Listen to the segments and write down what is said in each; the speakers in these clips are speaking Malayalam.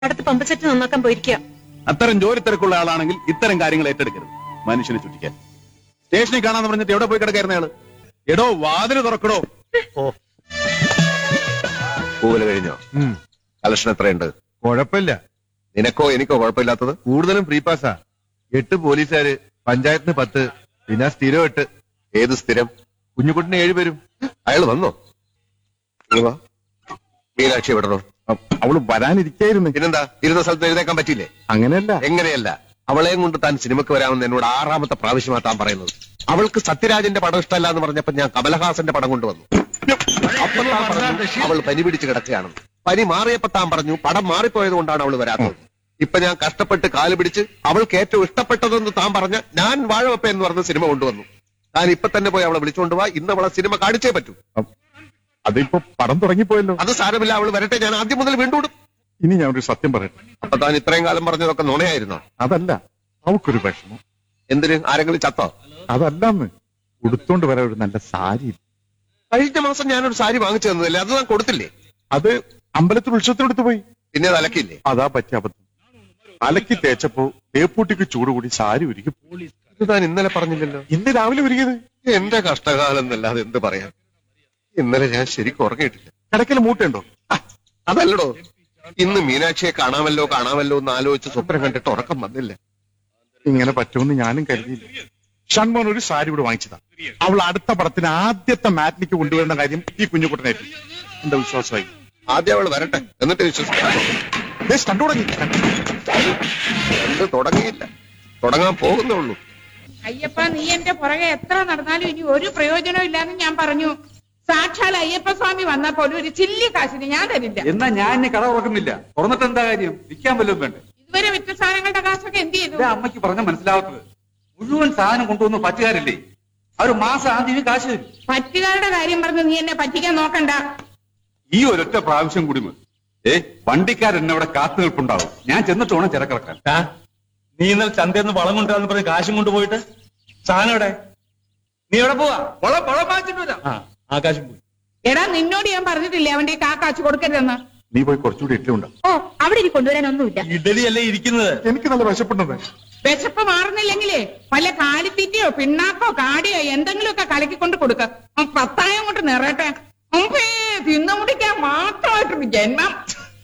അടുത്ത് പമ്പ് സെറ്റ് നന്നാക്കാൻ പോയിരിക്കുക അത്തരം ജോലി തിരക്കുള്ള ആളാണെങ്കിൽ ഇത്തരം കാര്യങ്ങൾ ഏറ്റെടുക്കരുത് മനുഷ്യനെ ചുറ്റിക്കാൻ സ്റ്റേഷനിൽ കാണാന്ന് പറഞ്ഞിട്ട് എവിടെ പോയി കിടക്കായിരുന്ന ആള് എടോ വാതില് തുറക്കടോ പൂവല് കഴിഞ്ഞോ കളക്ഷൻ എത്രയുണ്ട് കുഴപ്പമില്ല നിനക്കോ എനിക്കോ കുഴപ്പമില്ലാത്തത് കൂടുതലും ഫ്രീ പാസ്സാ എട്ട് പോലീസുകാര് പഞ്ചായത്തിന് പത്ത് പിന്നെ സ്ഥിരം എട്ട് ഏത് സ്ഥിരം കുഞ്ഞുകുട്ടിന് ഏഴ് പേരും അയാൾ വന്നോ ഇങ്ങ് വാ. മീനാക്ഷി വിടണോ അവള് വരാനിരിക്കായിരുന്നു പിന്നെന്താ ഇരുന്ന സ്ഥലത്ത് എഴുതേക്കാൻ പറ്റില്ലേ അങ്ങനെയല്ല എങ്ങനെയല്ല അവളെയും കൊണ്ട് താൻ സിനിമക്ക് വരാമെന്ന് എന്നോട് ആറാമത്തെ പ്രാവശ്യമാ താൻ പറയുന്നത് അവൾക്ക് സത്യരാജന്റെ പടം ഇഷ്ടമല്ല എന്ന് പറഞ്ഞപ്പോ ഞാൻ കമലഹാസന്റെ പടം കൊണ്ടുവന്നു അപ്പൊ താൻ പറഞ്ഞു അവൾ പനി പിടിച്ച് കിടക്കുകയാണെന്ന് പനി മാറിയപ്പോ താൻ പറഞ്ഞു പടം മാറിപ്പോയത് കൊണ്ടാണ് അവൾ വരാത്തത് ഇപ്പൊ ഞാൻ കഷ്ടപ്പെട്ട് കാല് പിടിച്ച് അവൾക്ക് ഏറ്റവും ഇഷ്ടപ്പെട്ടതെന്ന് താൻ പറഞ്ഞ ഞാൻ വാഴവപ്പ എന്ന് പറഞ്ഞ സിനിമ കൊണ്ടുവന്നു താൻ ഇപ്പൊ തന്നെ പോയി അവളെ വിളിച്ചുകൊണ്ട് പോവാ ഇന്ന് അവളെ സിനിമ കാണിച്ചേ പറ്റൂ അതിപ്പോ പടം തുടങ്ങിപ്പോയല്ലോ അത് സാരമില്ല അവൾ വരട്ടെ ഞാൻ ആദ്യം മുതൽ വീണ്ടും ഇനി ഞാൻ ഒരു സത്യം പറയട്ടെ അപ്പൊ താൻ ഇത്രയും കാലം പറഞ്ഞതൊക്കെ നുണയായിരുന്നോ അതല്ല അവക്കൊരു വിഷമം എന്തിന് ആരെങ്കിലും ചത്തോ അതല്ലെന്ന് ഉടുത്തോണ്ട് വരാൻ ഒരു നല്ല സാരി ഇല്ല. കഴിഞ്ഞ മാസം ഞാനൊരു സാരി വാങ്ങിച്ചു തന്നതല്ലേ അത് താൻ കൊടുത്തില്ലേ അത് അമ്പലത്തിൽ ഉത്സവത്തിനെടുത്ത് പോയി പിന്നെ അത് അലക്കില്ലേ അതാ പറ്റിയ അബദ്ധം അലക്കി തേച്ചപ്പോ തേപ്പൂട്ടിക്ക് ചൂട് കൂടി സാരി ഉരുകി ഇത് താൻ ഇന്നലെ പറഞ്ഞില്ലല്ലോ ഇന്ന് രാവിലെ ഉരുകിയത് എന്റെ കഷ്ടകാലം എന്നല്ലാതെ എന്ത് പറയാം ഇന്നലെ ഞാൻ ശരിക്കും ഉറങ്ങിയിട്ടില്ല കിടക്കൽ മൂട്ടുണ്ടോ ആ, അതല്ലടോ ഇന്ന് മീനാക്ഷിയെ കാണാമല്ലോ കാണാമല്ലോ എന്ന് ആലോചിച്ച് സ്വപ്നം കണ്ടിട്ട് ഉറക്കം വന്നില്ല ഇങ്ങനെ പറ്റുമെന്ന് ഞാനും കരുതിയില്ല ഷൺമോൻ ഒരു സാരി കൂടെ വാങ്ങിച്ചതാ അവൾ അടുത്ത പടത്തിന് ആദ്യത്തെ മാറ്റിനിക്ക് കൊണ്ടുവരുന്ന കാര്യം ഈ കുഞ്ഞുകുട്ടനായിട്ട് എന്റെ വിശ്വാസമായി ആദ്യം അവൾ വരട്ടെ എന്നിട്ട് വിശ്വസിക്കാം ദേ, സ്റ്റണ്ട് തുടങ്ങി എന്ത് തുടങ്ങിയില്ല തുടങ്ങാൻ പോകുന്നേ ഉള്ളൂ അയ്യപ്പ നീ എന്റെ പുറകെ എത്ര നടന്നാലും ഇനി ഒരു പ്രയോജനം ഇല്ലാന്ന് ഞാൻ പറഞ്ഞു സാക്ഷാൽ അയ്യപ്പ സ്വാമി വന്നാൽ പോലും ഒരു ചില്ലി കാശിന് ഞാൻ തരില്ല എന്നാ ഞാൻ ഇനി കട തുറക്കുന്നില്ല തുറന്നിട്ട് എന്താ കാര്യം വിൽക്കാൻ വല്ലതും വേണ്ടേ ഇതുവരെ വിറ്റ സാധനങ്ങളുടെ കാശൊക്കെ എന്ത് ചെയ്തു ഇതാ അമ്മയ്ക്ക് പറഞ്ഞ മനസ്സിലാവാത്തത് മുഴുവൻ സാധനം കൊണ്ടുവന്ന് പറ്റുകാരില്ലേ അവർ മാസം ആദ്യമേ കാശ് തരും പറ്റുകാരുടെ കാര്യം പറഞ്ഞ് നീ എന്നെ പറ്റിക്കാൻ നോക്കണ്ട ഈ ഒരൊറ്റ പ്രാവശ്യം കൂടി മതി ഏ വണ്ടിക്കാരൻ എന്നെ അവിടെ കാത്തു നിൽപ്പുണ്ടാവും ഞാൻ ചെന്നിട്ട് വേണം ചിരക്കിറക്കാൻ ആ, നീ ഇന്നലെ ചന്തയിൽ നിന്ന് വളം കൊണ്ടുവരാന്ന് പറഞ്ഞ് കാശും കൊണ്ടുപോയിട്ട് സാധനം എവിടെ നീ എവിടെ പോവാ വളം വളം വാങ്ങിച്ചിട്ട് വരാം ആ ആകാശം പോയി എടാ നിന്നോട് ഞാൻ പറഞ്ഞിട്ടില്ലേ അവന്റെ ഈ കാ കാശ് കൊടുക്കരുതെന്ന് നീ പോയി കുറച്ചുകൂടി ഇട്ടുണ്ടോ ഓ അവിടെ ഇനി കൊണ്ടുവരാനൊന്നുമില്ല ഇഡലിയല്ലേ ഇരിക്കുന്നത് എനിക്ക് നല്ല വിശപ്പുണ്ടെന്ന് വിശപ്പ് മാറുന്നില്ലെങ്കിലേ വല്ല കാലിത്തീറ്റയോ പിണ്ണാക്കോ കാടിയോ എന്തെങ്കിലുമൊക്കെ കലക്കിക്കൊണ്ട് കൊടുക്ക അവൻ പത്തായം കൊണ്ട് നിറയട്ടെ അമ്പേ തിന്നു മുടിക്കാൻ മാത്രമായിട്ടൊരു ജന്മം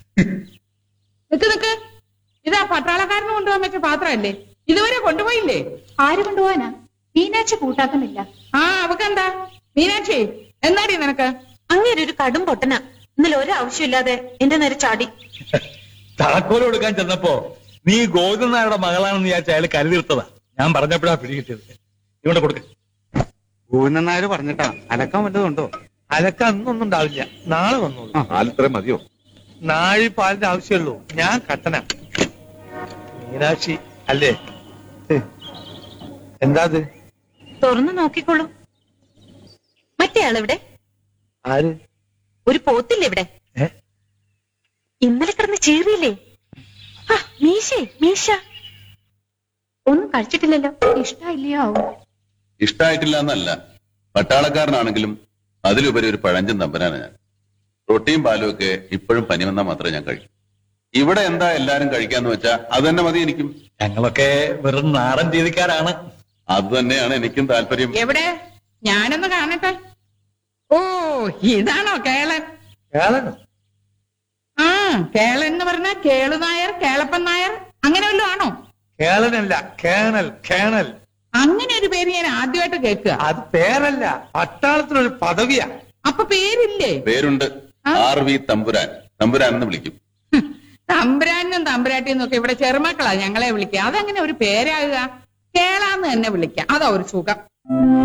നിക്ക് നിക്ക് ഇതാ പട്ടാളക്കാരന് കൊണ്ടുപോകാൻ പറ്റിയ പാത്രമല്ലേ ഇതുവരെ കൊണ്ടുപോയില്ലേ ആര് കൊണ്ടുപോവാനാ മീനാഴ്ച കൂട്ടാക്കുന്നില്ല ആ അവക്കെന്താ മീനാക്ഷി എന്താടി നിനക്ക് അങ്ങനെ ഒരു കടും പൊട്ടന ഇന്നലെ ഒരു ആവശ്യമില്ലാതെ എന്റെ നേരെ ചാടി താക്കോല് കൊടുക്കാൻ ചെന്നപ്പോ നീ ഗോവിന്ദൻ നായരുടെ മകളാണെന്ന് വിചാരിച്ച അയാൾ കരുതിർത്തതാ ഞാൻ പറഞ്ഞപ്പോഴാ പിടി കിട്ടിയത് ഇവിടെ കൊടുക്ക ഗോവിന്ദനായർ പറഞ്ഞിട്ടാ അലക്കാൻ വല്ലതുണ്ടോ അലക്കാൻ അന്നൊന്നും ഉണ്ടാവില്ല നാളെ വന്നോളൂ ആലിത്രേ മതിയോ നാഴി പാലിന്റെ ആവശ്യമുള്ളൂ ഞാൻ കട്ടന മീനാക്ഷി അല്ലേ ഹ്. എന്താ അത് തുറന്നു നോക്കിക്കോളൂ മറ്റേ ആളെവിടെ ആര് ഒരു പോത്തില്ലേ ഇവിടെ ഏ? ഇന്നലെ കിടന്ന് ചീറിയില്ലേ ആ, മീശേ മീശ ഒന്നും കഴിച്ചിട്ടില്ലല്ലോ ഇഷ്ടായില്ലയോ ആവും ഇഷ്ടായിട്ടില്ല എന്നല്ല പട്ടാളക്കാരനാണെങ്കിലും അതിലുപരി ഒരു പഴഞ്ചൻ തമ്പനാണ് ഞാൻ റൊട്ടിയും പാലും ഒക്കെ ഇപ്പോഴും പനി വന്നാൽ മാത്രമേ ഞാൻ കഴിക്കൂ ഇവിടെ എന്താ എല്ലാരും കഴിക്കാന്ന് വെച്ചാ അത് തന്നെ മതി എനിക്കും ഞങ്ങളൊക്കെ വെറും നാടൻ രീതിക്കാരാണ് അത് തന്നെയാണ് എനിക്കും താല്പര്യം എവിടെ ഞാനൊന്ന് കാണട്ടെ ഓ ഇതാണോ കേളൻ കേളനോ ആ കേളൻ എന്ന് പറഞ്ഞ കേളു നായർ കേളപ്പൻ നായർ അങ്ങനെ വല്ലതും ആണോ കേളനല്ല കേണൽ കേണൽ അങ്ങനെ ഒരു പേര് ഞാൻ ആദ്യമായിട്ട് കേൾക്കുക അത് പേരല്ല പട്ടാളത്തിനൊരു പദവിയാ അപ്പൊ പേരില്ലേ പേരുണ്ട് ആ? ആർ വി തമ്പുരാൻ തമ്പുരാൻ എന്ന് വിളിക്കും ഹും, തമ്പുരാനും തമ്പുരാട്ടിയും ഒക്കെ ഇവിടെ ചെറുമക്കളാ ഞങ്ങളെ വിളിക്കുക അതങ്ങനെ ഒരു പേരാകുക കേളാന്ന് തന്നെ വിളിക്കാം അതാ ഒരു സുഖം